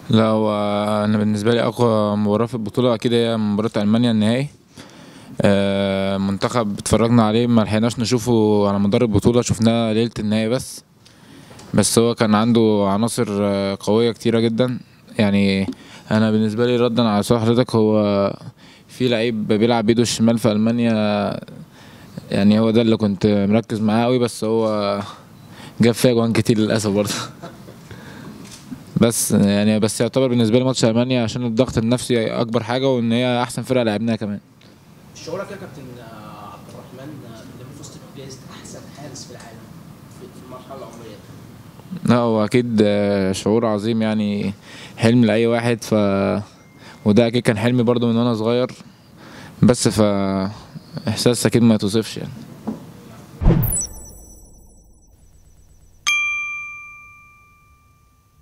لا هو انا بالنسبه لي اقوى مباراه في البطوله اكيد هي مباراه المانيا النهائي آه، منتخب اتفرجنا عليه ما لحقناش نشوفه على مدار البطوله شفناه ليله النهائي بس بس هو كان عنده عناصر آه، قويه كتيره جدا يعني انا بالنسبه لي ردا على سؤال حضرتك هو في لعيب بيلعب بايده الشمال في المانيا يعني هو ده اللي كنت مركز معاه قوي بس هو جاب فيها جوان كتير للاسف برضه بس يعني بس يعتبر بالنسبه لي ماتش المانيا عشان الضغط النفسي اكبر حاجه وان هي احسن فرقه لعبناها كمان شعورك يا كابتن آه، عبد الرحمن آه، لما فزت بجائزه احسن حارس في العالم في في المرحله العمريه لا هو اكيد آه، شعور عظيم يعني حلم لاي واحد ف وده اكيد كان حلمي برضو من وانا صغير بس ف احساس اكيد ما يتوصفش يعني